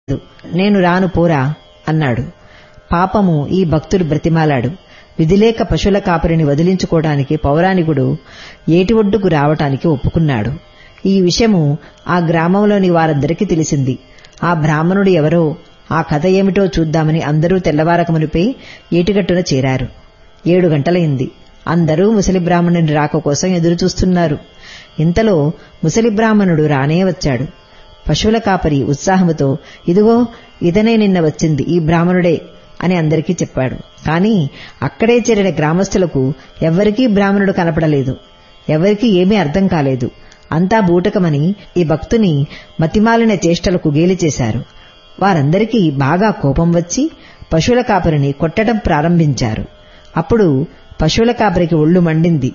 నేను రాను పోరా అన్నాడు పాపము ఈ భక్తుడు బ్రతిమాలాడు విధిలేక పశువుల కాపరిని వదిలించుకోవడానికి పౌరాణికుడు ఏటి ఒడ్డుకు రావటానికి ఒప్పుకున్నాడు ఈ విషయము ఆ గ్రామంలోని వారందరికీ తెలిసింది ఆ బ్రాహ్మణుడు ఎవరో ఆ కథ ఏమిటో చూద్దామని అందరూ తెల్లవారకమునిపై ఏటిగట్టున చేరారు ఏడు గంటలైంది అందరూ ముసలి బ్రాహ్మణుని రాక కోసం ఎదురు చూస్తున్నారు ఇంతలో ముసలి బ్రాహ్మణుడు రానే వచ్చాడు పశువుల కాపరి ఉత్సాహముతో ఇదిగో ఇతనే నిన్న వచ్చింది ఈ బ్రాహ్మణుడే అని అందరికీ చెప్పాడు కాని అక్కడే చేరిన గ్రామస్తులకు ఎవ్వరికీ బ్రాహ్మణుడు కనపడలేదు ఎవరికీ ఏమీ అర్థం కాలేదు అంతా బూటకమని ఈ భక్తుని మతిమాలిన చేష్టలకు గేలి చేశారు వారందరికీ బాగా కోపం వచ్చి పశువుల కాపరిని కొట్టడం ప్రారంభించారు అప్పుడు పశువుల కాపరికి ఒళ్ళు మండింది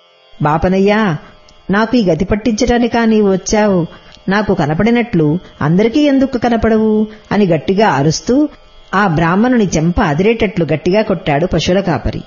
బాపనయ్యా నాకు ఈ గతి పట్టించడానికా నీవు వచ్చావు నాకు కనపడినట్లు అందరికీ ఎందుకు కనపడవు అని గట్టిగా అరుస్తూ ఆ బ్రాహ్మణుని చెంప అదిరేటట్లు గట్టిగా కొట్టాడు పశువుల కాపరి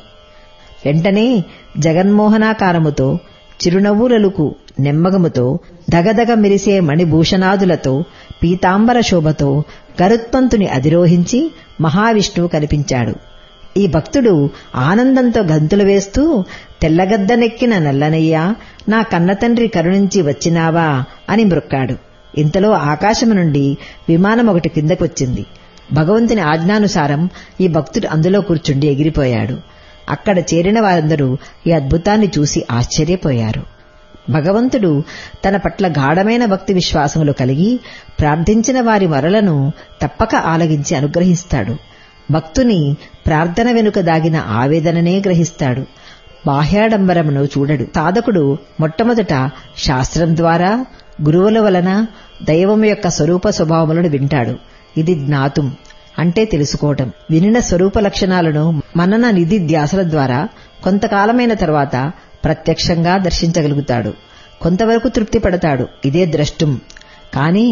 వెంటనే జగన్మోహనాకారముతో చిరునవ్వులలుకు నెమ్మగముతో దగదగ మెరిసే మణిభూషణాదులతో పీతాంబర శోభతో గరుత్మంతుని అధిరోహించి మహావిష్ణువు కనిపించాడు ఈ భక్తుడు ఆనందంతో గంతులు వేస్తూ తెల్లగద్దనెక్కిన నల్లనయ్యా నా కన్నతండ్రి కరుణించి వచ్చినావా అని మ్రొక్కాడు ఇంతలో ఆకాశము నుండి విమానం ఒకటి కిందకొచ్చింది భగవంతుని ఆజ్ఞానుసారం ఈ భక్తుడు అందులో కూర్చుండి ఎగిరిపోయాడు అక్కడ చేరిన వారందరూ ఈ అద్భుతాన్ని చూసి ఆశ్చర్యపోయారు భగవంతుడు తన పట్ల గాఢమైన భక్తి విశ్వాసములు కలిగి ప్రార్థించిన వారి మొరలను తప్పక ఆలగించి అనుగ్రహిస్తాడు భక్తుని ప్రార్థన వెనుక దాగిన ఆవేదననే గ్రహిస్తాడు బాహ్యాడంబరమును చూడడు సాధకుడు మొట్టమొదట శాస్త్రం ద్వారా గురువుల వలన దైవం యొక్క స్వరూప స్వభావములను వింటాడు ఇది జ్ఞాతుం అంటే తెలుసుకోవటం వినిన స్వరూప లక్షణాలను మనన నిధి ధ్యాసల ద్వారా కొంతకాలమైన తర్వాత ప్రత్యక్షంగా దర్శించగలుగుతాడు కొంతవరకు తృప్తి పడతాడు ఇదే ద్రష్టుం కానీ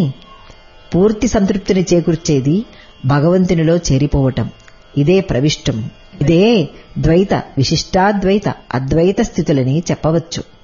పూర్తి సంతృప్తిని చేకూర్చేది భగవంతునిలో చేరిపోవటం ఇదే ప్రవిష్టం ఇదే ద్వైత విశిష్టాద్వైత అద్వైత స్థితులని చెప్పవచ్చు